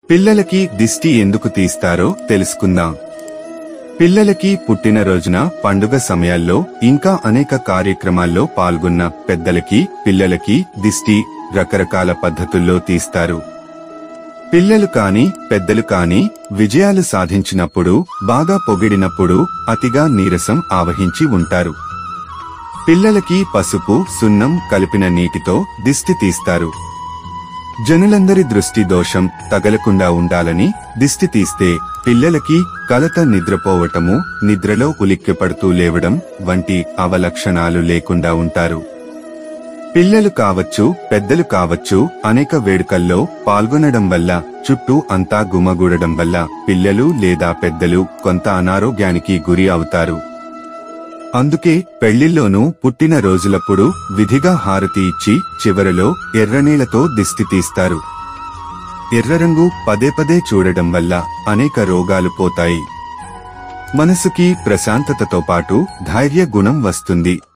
పిల్లలకి దిష్టి ఎందుకు తీస్తారో తెలుసుకుందాం పిల్లలకి పుట్టినరోజున పండుగ సమయాల్లో ఇంకా అనేక కార్యక్రమాల్లో పాల్గొన్న పెద్దలకి పిల్లలకి దిష్టి రకరకాల పద్ధతుల్లో తీస్తారు పిల్లలు కాని పెద్దలు కాని విజయాలు సాధించినప్పుడు బాగా పొగిడినప్పుడు అతిగా నీరసం ఆవహించి ఉంటారు పిల్లలకి పసుపు సున్నం కలిపిన నీటితో దిష్టి తీస్తారు జనులందరి దృష్టి దోషం తగలకుండా ఉండాలని దిష్టి తీస్తే పిల్లలకి కలత నిద్రపోవటము నిద్రలో ఉలిక్కిపడుతూ లేవడం వంటి అవలక్షణాలు లేకుండా ఉంటారు పిల్లలు కావచ్చు పెద్దలు కావచ్చు అనేక వేడుకల్లో పాల్గొనడం వల్ల చుట్టూ అంతా గుమగూడడం వల్ల పిల్లలు లేదా పెద్దలు కొంత అనారోగ్యానికి గురి అవుతారు అందుకే పెళ్లిల్లోనూ పుట్టిన రోజులప్పుడు విధిగా హారతి ఇచ్చి చివరలో ఎర్రనీళ్లతో దిష్టి తీస్తారు ఎర్ర రంగు పదే పదే చూడడం వల్ల అనేక రోగాలు పోతాయి మనసుకి ప్రశాంతతతో పాటు ధైర్య గుణం వస్తుంది